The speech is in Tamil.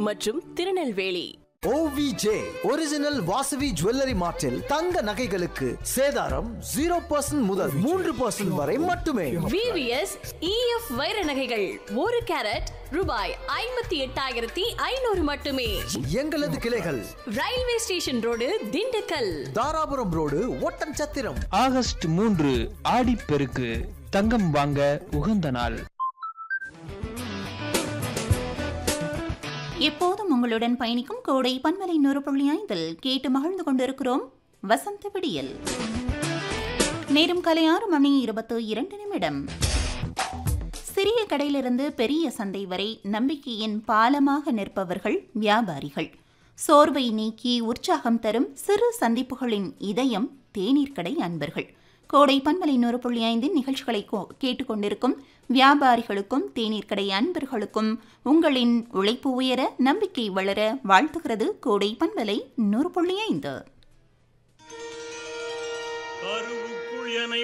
மற்றும் Tirunelveli OVJ original Vasavi jewellery மார்ட்டில் தங்க நகைகளுக்கு சேதாரம் ஜீரோ பர்சன்ட் முதல் மூன்று பர்சன்ட் வரை மட்டுமே விவிஎஸ் இஎஃப் வைர நகைகள் ஒரு கேரட் ரூபாய் ஐம்பத்தி எட்டாயிரத்தி ஐநூறு மட்டுமே எங்களது கிளைகள் railway station road Dindigul Dharapuram road Oddanchatram August மூன்று ஆடிப்பெருக்கு தங்கம் வாங்க உகந்த நாள் எப்போதும் உங்களுடன் பயணிக்கும் கோடை பன்மலை நூறு புள்ளி ஐந்தில் கேட்டு மகிழ்ந்து கொண்டிருக்கிறோம் வசந்த விடியல் நேரம் காலை ஆறு மணி இருபத்து இரண்டு நிமிடம் சிறிய கடையிலிருந்து பெரிய சந்தை வரை நம்பிக்கையின் பாலமாக நிற்பவர்கள் வியாபாரிகள் சோர்வை நீக்கி உற்சாகம் தரும் சிறு சந்திப்புகளின் இதயம் தேநீர் கடை அன்பர்கள் கோடை பண்பலை நூறு புள்ளி ஐந்தின் நிகழ்ச்சிகளை கோ- கேட்டுக்கொண்டிருக்கும் வியாபாரிகளுக்கும் தேநீர் கடை அன்பர்களுக்கும் உங்களின் உழைப்பு உயர நம்பிக்கை வளர வாழ்த்துகிறது கோடை பண்பலை நூறு புள்ளி ஐந்து கருவுக்குள் எனை